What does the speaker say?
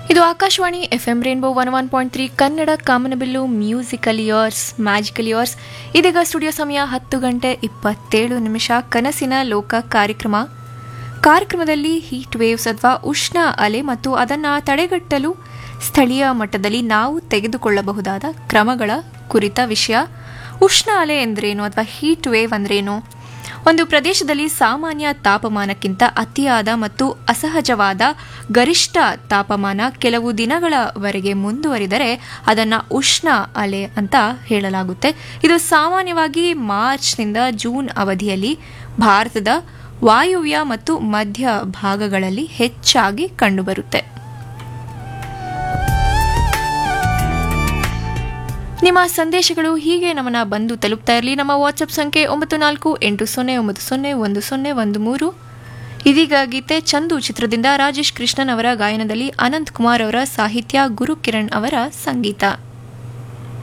ಇದು Akashvani F M rainbow one one point three Kannada ಕಾಮನಬಿಲ್ಲು musical years magical years ಇದೀಗ studio ಸಮಯ ಹತ್ತು ಗಂಟೆ ಇಪ್ಪತ್ತೇಳು ನಿಮಿಷ ಕನಸಿನ ಲೋಕ ಕಾರ್ಯಕ್ರಮ ಕಾರ್ಯಕ್ರಮದಲ್ಲಿ ಹೀಟ್ ವೇವ್ಸ್ ಅಥವಾ ಉಷ್ಣ ಅಲೆ ಮತ್ತು ಅದನ್ನು ತಡೆಗಟ್ಟಲು ಸ್ಥಳೀಯ ಮಟ್ಟದಲ್ಲಿ ನಾವು ತೆಗೆದುಕೊಳ್ಳಬಹುದಾದ ಕ್ರಮಗಳ ಕುರಿತ ವಿಷಯ ಉಷ್ಣ ಅಲೆ ಎಂದರೇನು ಅಥವಾ ಹೀಟ್ ವೇವ್ ಅಂದ್ರೇನು ಒಂದು ಪ್ರದೇಶದಲ್ಲಿ ಸಾಮಾನ್ಯ ತಾಪಮಾನಕ್ಕಿಂತ ಅತಿಯಾದ ಮತ್ತು ಅಸಹಜವಾದ ಗರಿಷ್ಠ ತಾಪಮಾನ ಕೆಲವು ದಿನಗಳವರೆಗೆ ಮುಂದುವರಿದರೆ ಅದನ್ನು ಉಷ್ಣ ಅಲೆ ಅಂತ ಹೇಳಲಾಗುತ್ತೆ ಇದು ಸಾಮಾನ್ಯವಾಗಿ ಮಾರ್ಚ್ನಿಂದ ಜೂನ್ ಅವಧಿಯಲ್ಲಿ ಭಾರತದ ವಾಯುವ್ಯ ಮತ್ತು ಮಧ್ಯ ಭಾಗಗಳಲ್ಲಿ ಹೆಚ್ಚಾಗಿ ಕಂಡುಬರುತ್ತೆ ನಿಮ್ಮ ಸಂದೇಶಗಳು ಹೀಗೆ ನಮ್ಮನ್ನ ಬಂದು ತಲುಪ್ತಾ ಇರಲಿ ನಮ್ಮ ವಾಟ್ಸಪ್ ಸಂಖ್ಯೆ ಒಂಬತ್ತು ನಾಲ್ಕು ಎಂಟು ಸೊನ್ನೆ ಒಂಬತ್ತು ಸೊನ್ನೆ ಒಂದು ಸೊನ್ನೆ ಒಂದು ಮೂರು ಇದೀಗ ಗೀತೆ ಚಂದು ಚಿತ್ರದಿಂದ ರಾಜೇಶ್ ಕೃಷ್ಣನ್ ಅವರ ಗಾಯನದಲ್ಲಿ ಅನಂತ್ ಕುಮಾರ್ ಅವರ ಸಾಹಿತ್ಯ ಗುರು ಕಿರಣ್ ಅವರ ಸಂಗೀತ